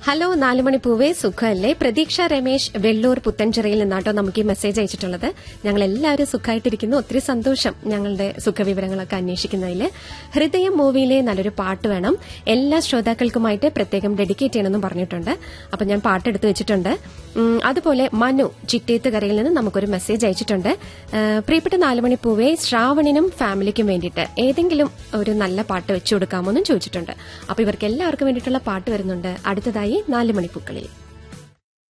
hello നാലുമണി പൂവേ സുഖമല്ലേ പ്രതീക്ഷ രമേശ് വെള്ളൂർ പുത്തൻചിറയിൽ നിന്നാട്ടോ നമുക്ക് ഈ മെസ്സേജ് അയച്ചിട്ടുള്ളത് ഞങ്ങൾ എല്ലാവരും സുഖമായിട്ടിരിക്കുന്നു ഒത്തിരി സന്തോഷം ഞങ്ങളുടെ സുഖവിവരങ്ങളൊക്കെ അന്വേഷിക്കുന്നതിൽ ഹൃദയം മൂവിയിലെ നല്ലൊരു പാട്ട് വേണം എല്ലാ ശ്രോതാക്കൾക്കുമായിട്ട് പ്രത്യേകം ഡെഡിക്കേറ്റ് ചെയ്യണമെന്നും പറഞ്ഞിട്ടുണ്ട് അപ്പൊ ഞാൻ പാട്ട് എടുത്തു വെച്ചിട്ടുണ്ട് ഉം, അതുപോലെ മനു ചിറ്റേത്തുകരയിൽ നിന്ന് നമുക്കൊരു മെസ്സേജ് അയച്ചിട്ടുണ്ട് ആ, പ്രിയപ്പെട്ട നാലുമണി പൂവേ ശ്രാവണിനും ഫാമിലിക്കും വേണ്ടിയിട്ട് ഏതെങ്കിലും ഒരു നല്ല പാട്ട് വെച്ചു കൊടുക്കാമോ എന്നും ചോദിച്ചിട്ടുണ്ട് അപ്പൊ ഇവർക്ക് എല്ലാവർക്കും വേണ്ടിയിട്ടുള്ള പാട്ട് വരുന്നുണ്ട് അടുത്തതായി നാല് മണിപ്പൂക്കളിൽ